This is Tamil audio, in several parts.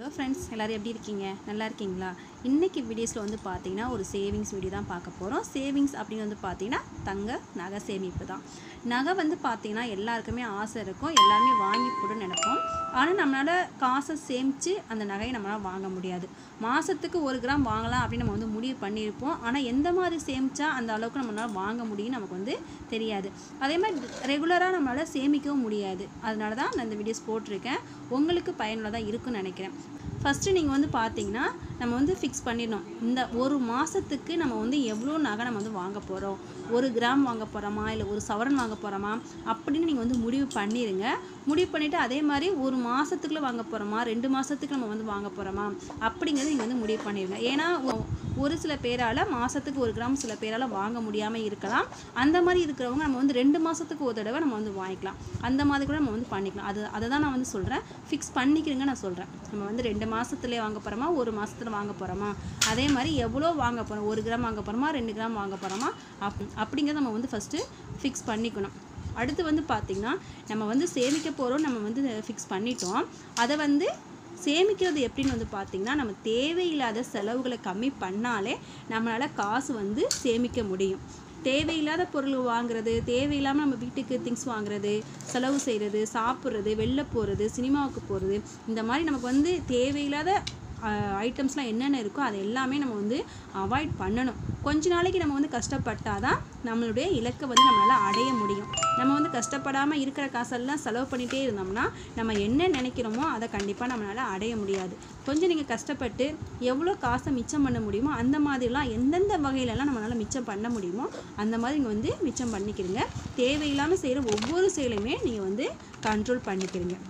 ஹலோ ஃப்ரெண்ட்ஸ் எல்லோரும் எப்படி இருக்கீங்க நல்லா இருக்கீங்களா இன்றைக்கி வீடியோஸில் வந்து பார்த்தீங்கன்னா ஒரு சேவிங்ஸ் வீடியோ தான் பார்க்க போகிறோம் சேவிங்ஸ் அப்படின்னு வந்து பார்த்தீங்கன்னா தங்க நகை சேமிப்பு தான் நகை வந்து பார்த்தீங்கன்னா எல்லாருக்குமே ஆசை இருக்கும் எல்லாருமே வாங்கி போட நினைப்போம் ஆனால் நம்மளால் காசை சேமித்து அந்த நகையை நம்மளால் வாங்க முடியாது மாதத்துக்கு ஒரு கிராம் வாங்கலாம் அப்படின்னு நம்ம வந்து முடிவு பண்ணியிருப்போம் ஆனால் எந்த மாதிரி சேமித்தா அந்த அளவுக்கு நம்மளால் வாங்க முடியும் நமக்கு வந்து தெரியாது அதே மாதிரி ரெகுலராக நம்மளால் சேமிக்கவும் முடியாது அதனால தான் நான் இந்த வீடியோஸ் போட்டிருக்கேன் உங்களுக்கு பயனுள்ளதாக இருக்குன்னு நினைக்கிறேன் ஃபஸ்ட்டு நீங்கள் வந்து பார்த்தீங்கன்னா நம்ம வந்து ஃபிக்ஸ் பண்ணிடணும் இந்த ஒரு மாதத்துக்கு நம்ம வந்து எவ்வளோ நகை நம்ம வந்து வாங்க போகிறோம் ஒரு கிராம் வாங்க போகிறோமா இல்லை ஒரு சவரன் வாங்க போகிறோமா அப்படின்னு நீங்கள் வந்து முடிவு பண்ணிடுங்க முடிவு பண்ணிவிட்டு அதே மாதிரி ஒரு மாதத்துக்குள்ளே வாங்க போகிறோமா ரெண்டு மாதத்துக்கு நம்ம வந்து வாங்க போகிறோமா அப்படிங்கிறது நீங்கள் வந்து முடிவு பண்ணிடுங்க ஏன்னா ஒ- ஒரு சில பேரால் மாதத்துக்கு ஒரு கிராம் சில பேரால் வாங்க முடியாமல் இருக்கலாம் அந்த மாதிரி இருக்கிறவங்க நம்ம வந்து ரெண்டு மாதத்துக்கு ஒரு தடவை நம்ம வந்து வாங்கிக்கலாம் அந்த மாதிரி கூட நம்ம வந்து பண்ணிக்கலாம் அது அதை தான் நான் வந்து சொல்கிறேன் ஃபிக்ஸ் பண்ணிக்கிறேங்க நான் சொல்கிறேன் நம்ம வந்து ரெண்டு மாதத்துலேயே வாங்க போகிறோமா ஒரு மாதத்துல வாங்க போகிறோமா அதே மாதிரி எவ்வளோ வாங்க போகிறோம் ஒரு கிராம் வாங்க போகிறோமா ரெண்டு கிராம் வாங்க போகிறோமா அப் அப்படிங்கிறத நம்ம வந்து ஃபஸ்ட்டு ஃபிக்ஸ் பண்ணிக்கணும் அடுத்து வந்து பார்த்திங்கன்னா நம்ம வந்து சேமிக்க போகிறோம் நம்ம வந்து ஃபிக்ஸ் பண்ணிட்டோம் அதை வந்து சேமிக்கிறது எப்படின்னு வந்து பார்த்திங்கன்னா நம்ம தேவையில்லாத செலவுகளை கம்மி பண்ணாலே நம்மளால் காசு வந்து சேமிக்க முடியும் தேவையில்லாத பொருள் வாங்குறது தேவையில்லாமல் நம்ம வீட்டுக்கு திங்ஸ் வாங்குறது செலவு செய்கிறது சாப்பிட்றது வெளில போகிறது சினிமாவுக்கு போகிறது இந்த மாதிரி நமக்கு வந்து தேவையில்லாத ஐட்டம்ஸ்லாம் என்னென்ன இருக்கோ அது எல்லாமே நம்ம வந்து அவாய்ட் பண்ணணும் கொஞ்ச நாளைக்கு நம்ம வந்து கஷ்டப்பட்டால் தான் நம்மளுடைய இலக்கை வந்து நம்மளால் அடைய முடியும் நம்ம வந்து கஷ்டப்படாமல் இருக்கிற காசெல்லாம் செலவு பண்ணிகிட்டே இருந்தோம்னா நம்ம என்ன நினைக்கிறோமோ அதை கண்டிப்பாக நம்மளால் அடைய முடியாது கொஞ்சம் நீங்கள் கஷ்டப்பட்டு எவ்வளோ காசை மிச்சம் பண்ண முடியுமோ அந்த மாதிரிலாம் எந்தெந்த வகையிலலாம் நம்மளால் மிச்சம் பண்ண முடியுமோ அந்த மாதிரி நீங்கள் வந்து மிச்சம் பண்ணிக்கிறீங்க தேவையில்லாமல் செய்கிற ஒவ்வொரு செயலையுமே நீங்கள் வந்து கண்ட்ரோல் பண்ணிக்கிறீங்க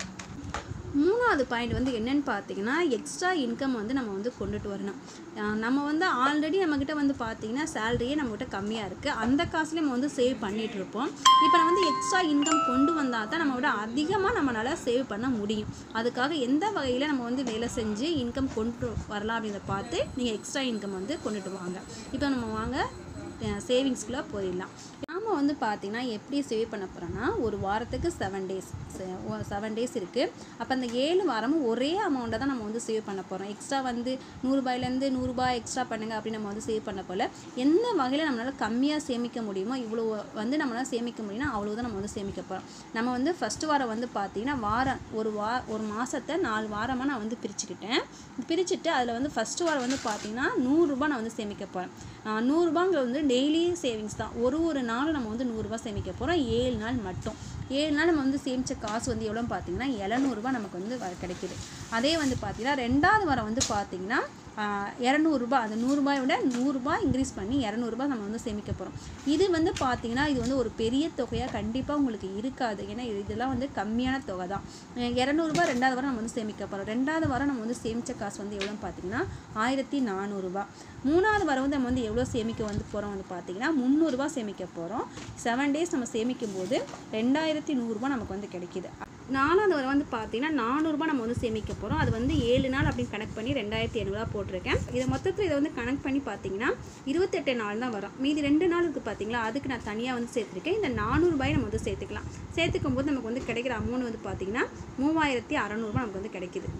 மூணாவது பாயிண்ட் வந்து என்னன்னு பார்த்தீங்கன்னா எக்ஸ்ட்ரா இன்கம் வந்து நம்ம வந்து கொண்டுட்டு வரணும் அஹ் நம்ம வந்து ஆல்ரெடி நம்மக்கிட்ட வந்து பார்த்தீங்கன்னா சேலரியே நம்மக்கிட்ட கம்மியாக இருக்குது அந்த காசுலேயே நம்ம வந்து சேவ் பண்ணிகிட்டு இருப்போம் இப்போ நம்ம வந்து எக்ஸ்ட்ரா இன்கம் கொண்டு வந்தால் தான் நம்ம விட அதிகமாக நம்மளால் சேவ் பண்ண முடியும் அதுக்காக எந்த வகையில் நம்ம வந்து வேலை செஞ்சு இன்கம் கொண்டு வரலாம் அப்படின்றத பார்த்து நீங்கள் எக்ஸ்ட்ரா இன்கம் வந்து கொண்டுட்டு வாங்க இப்போ நம்ம வாங்க சேவிங்ஸ்குள்ளே போயிடலாம் நாம வந்து பார்த்தீங்கன்னா எப்படி சேவ் பண்ண போகிறோன்னா ஒரு வாரத்துக்கு செவன் டேஸ் செவன் டேஸ் இருக்குது அப்போ அந்த ஏழு வாரமும் ஒரே அமௌண்ட்டை தான் நம்ம வந்து சேவ் பண்ண போகிறோம் எக்ஸ்ட்ரா வந்து நூறுரூபாயிலேருந்து நூறுரூபா எக்ஸ்ட்ரா பண்ணுங்க அப்படின்னு நம்ம வந்து சேவ் பண்ண போல எந்த வகையில் நம்மளால் கம்மியாக சேமிக்க முடியுமோ இவ்வளோ வந்து நம்மளால் சேமிக்க முடியும்னா அவ்வளோ தான் நம்ம வந்து சேமிக்க போகிறோம் நம்ம வந்து ஃபஸ்ட்டு வாரம் வந்து பார்த்தீங்கன்னா வாரம் ஒரு வா ஒரு மாதத்தை நாலு வாரமாக நான் வந்து பிரிச்சுக்கிட்டேன் பிரிச்சுட்டு அதில் வந்து ஃபஸ்ட்டு வாரம் வந்து பார்த்தீங்கன்னா நூறுரூபா நான் வந்து சேமிக்க போகிறேன் நூறுரூபாங்கிறது வந்து டெய்லி சேவிங்ஸ் தான் ஒரு ஒரு நாளும் நம்ம வந்து நூறுரூபா சேமிக்க போகிறோம் ஏழு நாள் மட்டும் ஏழு நாள் நம்ம வந்து சேமித்த காசு வந்து எவ்வளோன்னு பார்த்தீங்கன்னா எழுநூறுபா நமக்கு வந்து வ- கிடைக்குது அதே வந்து பார்த்தீங்கன்னா ரெண்டாவது வாரம் வந்து பார்த்தீங்கன்னா இரநூறுபா அந்த நூறுரூபாயை விட நூறுரூபா இன்க்ரீஸ் பண்ணி இரநூறுபா நம்ம வந்து சேமிக்க போகிறோம் இது வந்து பார்த்தீங்கன்னா இது வந்து ஒரு பெரிய தொகையாக கண்டிப்பாக உங்களுக்கு இருக்காது ஏன்னா இது- இதெல்லாம் வந்து கம்மியான தொகை தான் இரநூறுபா ரெண்டாவது வாரம் நம்ம வந்து சேமிக்க போகிறோம் ரெண்டாவது வாரம் நம்ம வந்து சேமித்த காசு வந்து எவ்வளோன்னு பார்த்தீங்கன்னா ஆயிரத்தி நானூறுரூபா மூணாவது வாரம் வந்து நம்ம வந்து எவ்வளோ சேமிக்க வந்து போகிறோம் வந்து பார்த்தீங்கன்னா முந்நூறுரூபா சேமிக்க போகிறோம் செவன் டேஸ் நம்ம சேமிக்கும் போது ரெண்டாயிரத்தி நூறுரூபா நமக்கு வந்து கிடைக்கிது நாலாவது வாரம் வந்து பார்த்தீங்கன்னா நானூறுரூபா நம்ம வந்து சேமிக்க போகிறோம் அது வந்து ஏழு நாள் அப்படின்னு கணக்கு பண்ணி ரெண்டாயிரத்தி ஐநூறுரூவா போட்டிருக்கேன் இதை மொத்தத்தில் இதை வந்து கணக்கு பண்ணி பார்த்தீங்கன்னா இருபத்தெட்டு நாள் தான் வரும் மீதி ரெண்டு நாள் இருக்குது பார்த்தீங்களா அதுக்கு நான் தனியாக வந்து சேர்த்துருக்கேன் இந்த நானூறுபாயை நம்ம வந்து சேர்த்துக்கலாம் சேர்த்துக்கும் போது நமக்கு வந்து கிடைக்கிற அமௌண்ட் வந்து பார்த்தீங்கன்னா மூவாயிரத்தி அறநூறுபா நமக்கு வந்து கிடைக்குது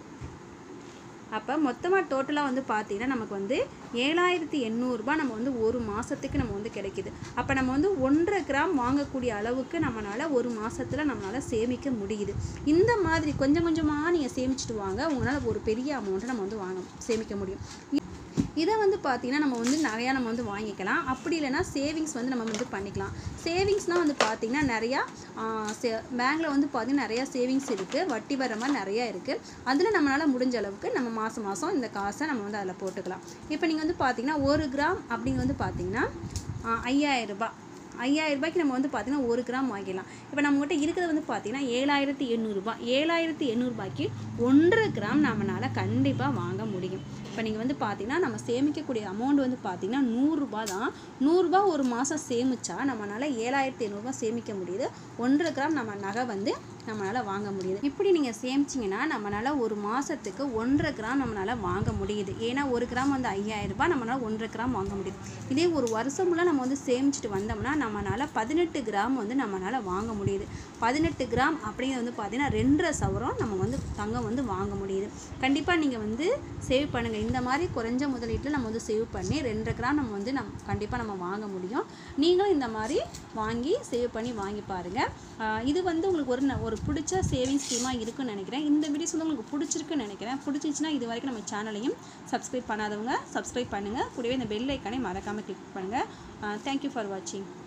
அப்போ மொத்தமாக டோட்டலாக வந்து பார்த்தீங்கன்னா நமக்கு வந்து ஏழாயிரத்தி எண்ணூறுரூபா நம்ம வந்து ஒரு மாதத்துக்கு நம்ம வந்து கிடைக்குது அப்போ நம்ம வந்து ஒன்றரை கிராம் வாங்கக்கூடிய அளவுக்கு நம்மளால் ஒரு மாதத்தில் நம்மளால் சேமிக்க முடியுது இந்த மாதிரி கொஞ்சம் கொஞ்சமாக நீங்கள் சேமிச்சிட்டு வாங்க உங்களால் ஒரு பெரிய அமௌண்ட்டை நம்ம வந்து வாங்க சேமிக்க முடியும் இதை வந்து பார்த்தீங்கன்னா நம்ம வந்து நிறையா நம்ம வந்து வாங்கிக்கலாம் அப்படி இல்லைன்னா சேவிங்ஸ் வந்து நம்ம வந்து பண்ணிக்கலாம் சேவிங்ஸ்னால் வந்து பார்த்தீங்கன்னா நிறையா பேங்க்கில் வந்து பார்த்தீங்கன்னா நிறையா சேவிங்ஸ் இருக்குது வட்டி வர மாதிரி நிறையா இருக்குது அதில் நம்மளால் முடிஞ்ச அளவுக்கு நம்ம மாதம் மாதம் இந்த காசை நம்ம வந்து அதில் போட்டுக்கலாம் இப்போ நீங்கள் வந்து பார்த்தீங்கன்னா ஒரு கிராம் அப்படிங்க வந்து பார்த்தீங்கன்னா ஐயாயிரம் ரூபாய் ஐயாயிரம் ரூபாய்க்கு நம்ம வந்து பார்த்தீங்கன்னா ஒரு கிராம் வாங்கிடலாம் இப்போ நம்மகிட்ட இருக்கிறது வந்து பார்த்தீங்கன்னா ஏழாயிரத்தி எண்ணூறுபா ஏழாயிரத்தி எண்ணூறுபாய்க்கு ஒன்றரை கிராம் நம்மளால் கண்டிப்பாக வாங்க முடியும் இப்போ நீங்கள் வந்து பார்த்தீங்கன்னா நம்ம சேமிக்கக்கூடிய அமௌண்ட் வந்து பார்த்தீங்கன்னா நூறுரூபா தான் நூறுரூபா ஒரு மாதம் சேமிச்சா நம்மளால் ஏழாயிரத்தி எண்ணூறுபா சேமிக்க முடியுது ஒன்றரை கிராம் நம்ம நகை வந்து நம்மளால் வாங்க முடியுது இப்படி நீங்கள் சேமிச்சிங்கன்னா நம்மளால் ஒரு மாதத்துக்கு ஒன்றரை கிராம் நம்மளால் வாங்க முடியுது ஏன்னா ஒரு கிராம் வந்து ஐயாயிரம் ரூபாய் நம்மளால் ஒன்றரை கிராம் வாங்க முடியுது இதே ஒரு வருஷம் ஃபுல்லாக நம்ம வந்து சேமிச்சிட்டு வந்தோம்னா நம்மளால் பதினெட்டு கிராம் வந்து நம்மளால் வாங்க முடியுது பதினெட்டு கிராம் அப்படிங்கிறது வந்து பார்த்தீங்கன்னா ரெண்டரை சவரம் நம்ம வந்து தங்கம் வந்து வாங்க முடியுது கண்டிப்பாக நீங்கள் வந்து சேவ் பண்ணுங்கள் இந்த மாதிரி குறைஞ்ச முதலீட்டில் நம்ம வந்து சேவ் பண்ணி ரெண்டரை கிராம் நம்ம வந்து நம் கண்டிப்பாக நம்ம வாங்க முடியும் நீங்களும் இந்த மாதிரி வாங்கி சேவ் பண்ணி வாங்கி பாருங்கள் ஆஹ் இது வந்து உங்களுக்கு ஒரு ந- ஒரு பிடிச்ச சேவிங் ஸ்கீமாக இருக்குன்னு நினைக்கிறேன் இந்த வீடியோஸ் வந்து உங்களுக்கு பிடிச்சிருக்குன்னு நினைக்கிறேன் பிடிச்சிருச்சுன்னா இது வரைக்கும் நம்ம சேனலையும் சப்ஸ்கிரைப் பண்ணாதவங்க சப்ஸ்கிரைப் பண்ணுங்கள் கூடவே இந்த பெல் ஐக்கானே மறக்காமல் கிளிக் பண்ணுங்கள் தேங்க்யூ ஃபார் வாட்சிங்